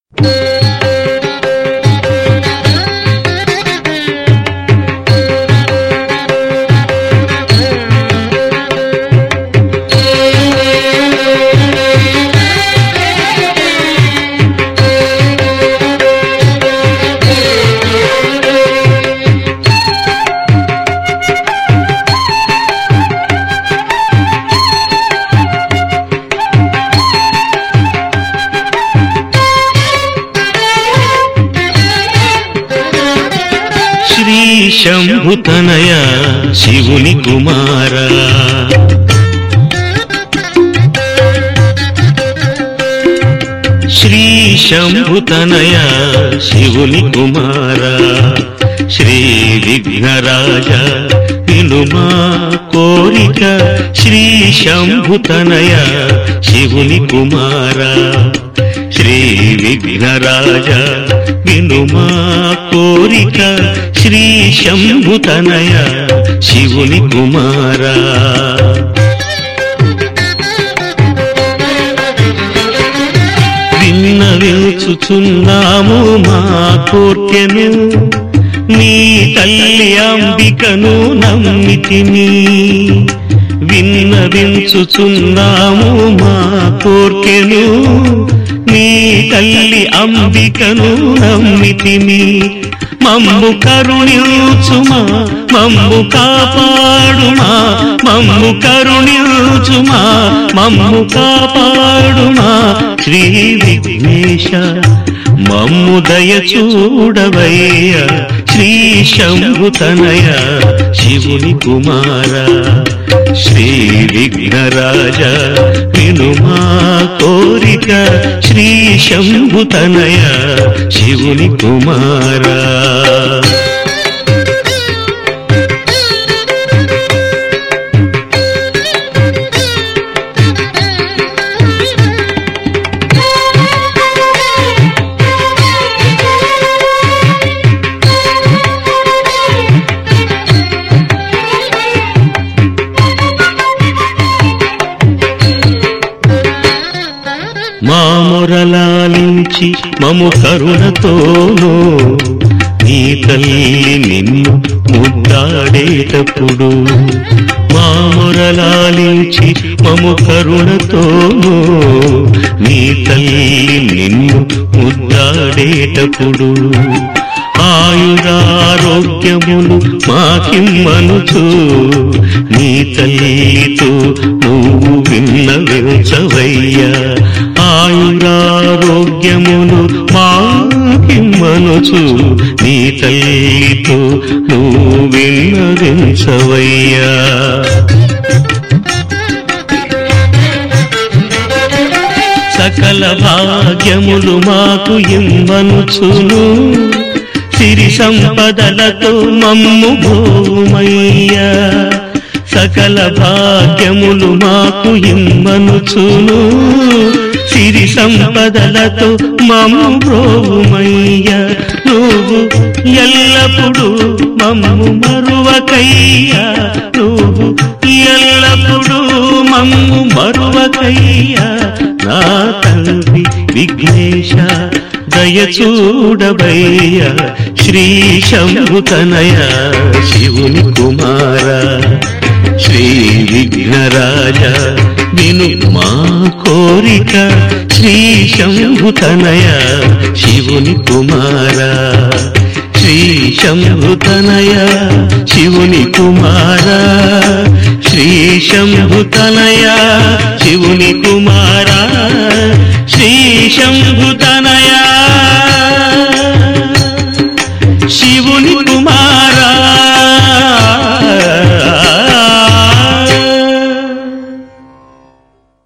శ్రీ శంభుతనయ శివుని కుమార శ్రీ శంభుతనయ శివుని కుమార శ్రీ విఘ్నరాజ వినుమా కోరిక శ్రీ శంభుతనయ శివుని కుమార శ్రీ విఘ్నరాజ వినుమా కోరిక శ్రీ శంభుతనయ శివుని కుమారా విన్నవించుచున్నాము మా కోర్కెను నీ తల్లి అంబికను నమ్మితిని విన్నవించుచున్నాము మా కోర్కెను నీ తల్లి అంబికను నమ్మితిని మమ్ము కరుణించుమా మమ్ము కాపాడుమా మమ్ము కరుణించుమా మమ్ము కాపాడుమా శ్రీ విఘ్నేశ మమ్ము దయ చూడవయ్య శ్రీ శంభుతనయ శివుని కుమార శ్రీ విఘ్నరాజ వినుమా కోరిక శ్రీ శంభుతనయ శివుని కుమారా మా మొరలాలించి మము కరుణతోనూ నీ తల్లి నిన్ను ముద్దాడేటప్పుడు మా మొరలాలించి మము కరుణతోనూ నీ తల్లి నిన్ను ముద్దాడేటప్పుడు ఆయురారోగ్యములు మాకిమ్మనుచు నీ తల్లితో నువ్వు విన్నవించవయ్యా ఆయురారోగ్యములు మాకిమ్మనుచు నీ తల్లితో నువ్వు విన్నవించవయ్యా సకల భాగ్యములు మాకు ఇమ్మనుచును సిరి సంపదలతో మమ్ము భూమయ్యా సకల భాగ్యములు మాకు ఇమ్మనుచును సిరి సంపదలతో మమ్ము భ్రోమయ్యా నువ్వు ఎల్లప్పుడూ మమ్ము మరువకయ్యా నువ్వు ఎల్లప్పుడూ మమ్ము మరువకయ్యా నా తండ్రి విఘ్నేశ దయ చూడబయ్య శ్రీ శంభుతనయ శివుని కుమార శ్రీ విఘ్నరాజ విను మా కోరిక శ్రీ శంభుతనయ శివుని కుమార శ్రీ శంభుతనయ శివుని కుమార శ్రీ శంభుతనయ శివుని కుమార